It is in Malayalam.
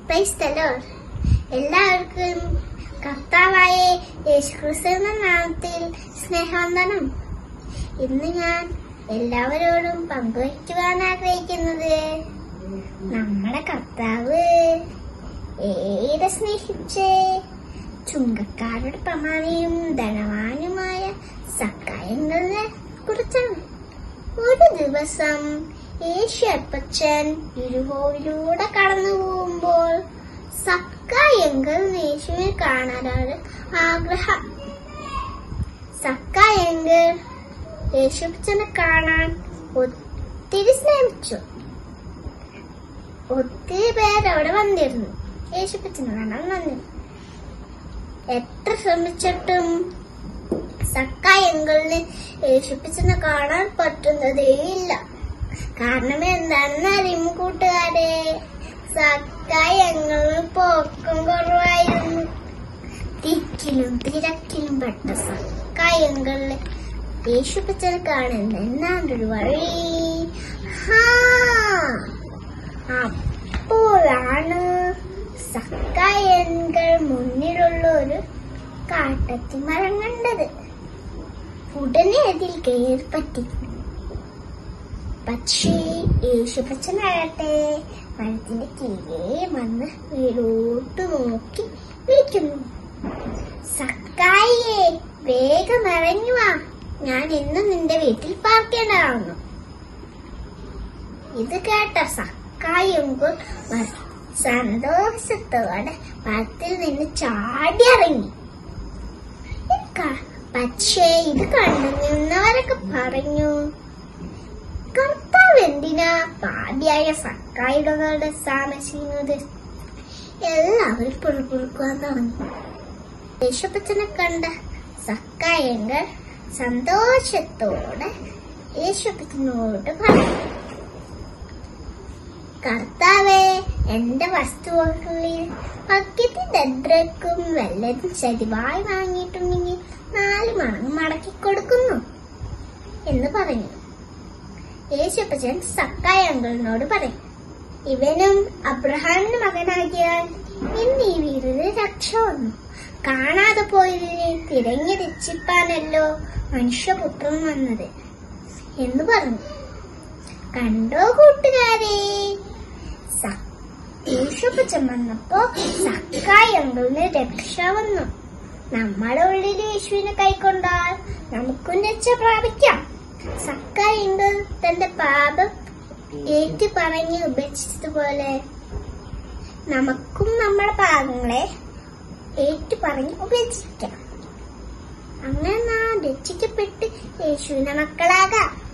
പ്രൈസ് ദ ലോർഡ് എല്ലാവർക്കും കർത്താവായ യേശുക്രിസ്തുവിന്റെ നാമത്തിൽ സ്നേഹവന്ദനം ഇന്ന് ഞാൻ എല്ലാവരോടും പങ്കുവയ്ക്കുവാൻ ആഗ്രഹിക്കുന്നത് നമ്മുടെ കർത്താവ് ഏറെ സ്നേഹിച്ച് ചുങ്കക്കാരുടെ പ്രമാണിയും ധനവാനുമായ സക്കായങ്ങളെ കുറിച്ചാണ് ഒരു ദിവസം യേശുപ്പച്ചൻ ഇരുഹോവിലൂടെ കടന്നു പോകുമ്പോൾ സക്കായങ്കൽ യേശുവിനെ കാണാനാണ് ആഗ്രഹം സക്കായങ്കൽ യേശുപ്പച്ചനെ കാണാൻ ഒത്തിരി സ്നേഹിച്ചു ഒത്തിരി പേര് അവിടെ വന്നിരുന്നു യേശുപ്പച്ചനെ കാണാൻ വന്നിരുന്നു എത്ര ശ്രമിച്ചിട്ടും സക്കായങ്കളിന് യേശുപ്പച്ചനെ കാണാൻ പറ്റുന്നതേയില്ല കാരണം എന്താണെന്ന് അറിയും കൂട്ടുകാരെ സക്കായങ്ങളിൽ പോക്കും കുറവായിരുന്നു തിക്കിലും തിരക്കിലും പെട്ട സക്കായങ്കളില് യേശുപ്പച്ചനെ കാണുന്ന എന്നാണ്ടൊരു വഴി ഹാ അപ്പോഴാണ് സക്കായൻകൾ മുന്നിലുള്ള ഒരു കാട്ടത്തി മരം കണ്ടത് ഉടനെ അതിൽ കയറിപ്പറ്റി പക്ഷേ യേശുപ്പച്ചനാകട്ടെ മരത്തിന്റെ കീഴേ വന്ന് വീടോട്ട് നോക്കി വിളിക്കുന്നു സക്കായിയെ വേഗം ഇറങ്ങി വാ ഞാൻ ഇന്ന് നിന്റെ വീട്ടിൽ പാർക്കേണ്ടതാണെന്നു ഇത് കേട്ട സക്കായെങ്കിൽ സന്തോഷത്തോടെ മരത്തിൽ നിന്ന് ചാടി ഇറങ്ങി ക- പക്ഷേ ഇത് കണ്ടു നിന്നവരൊക്കെ പറഞ്ഞു കർത്താവ് എന്തിനാ പാടിയായ സക്കായിടങ്ങളുടെ താമസിക്കുന്നത് എല്ലാവരും പുഴുപുഴുക്കുവാൻ തുടങ്ങി യേശുപ്പച്ചനെ കണ്ട സക്കായങ്ങൾ സന്തോഷത്തോടെ യേശുപ്പച്ചനോട് പറഞ്ഞു കർത്താവേ എന്റെ വസ്തുവകളിൽ പക്കത്തി ദദ്രക്കും വല്ലതും ചരിവായി വാങ്ങിയിട്ടുണ്ടെങ്കിൽ നാല് മടങ്ങ് മടക്കി കൊടുക്കുന്നു എന്ന് പറഞ്ഞു യേശുപ്പച്ചൻ സക്കായ അങ്കിളിനോട് പറയും ഇവനും അബ്രഹാമിന്റെ മകനാകിയാൽ ഇന്ന് ഈ വീടിന് രക്ഷ വന്നു കാണാതെ പോയതിനെ തിരഞ്ഞു രക്ഷിപ്പാനല്ലോ മനുഷ്യപുത്രൻ വന്നത് എന്ന് പറഞ്ഞു കണ്ടോ കൂട്ടുകാരെ സ- യേശുപ്പച്ചൻ വന്നപ്പോ സക്കായ അങ്കിളിന് രക്ഷ വന്നു നമ്മുടെ ഉള്ളിൽ യേശുവിനെ കൈക്കൊണ്ടാൽ നമുക്കും രക്ഷ പ്രാപിക്കാം സക്കായെങ്കിൽ തന്റെ പാപം ഏറ്റു പറഞ്ഞ് ഉപേക്ഷിച്ചതുപോലെ നമുക്കും നമ്മുടെ പാപങ്ങളെ ഏറ്റു പറഞ്ഞ് ഉപേക്ഷിക്കാം അങ്ങനെ നാം രക്ഷിക്കപ്പെട്ട് യേശുവിന്റെ മക്കളാകാം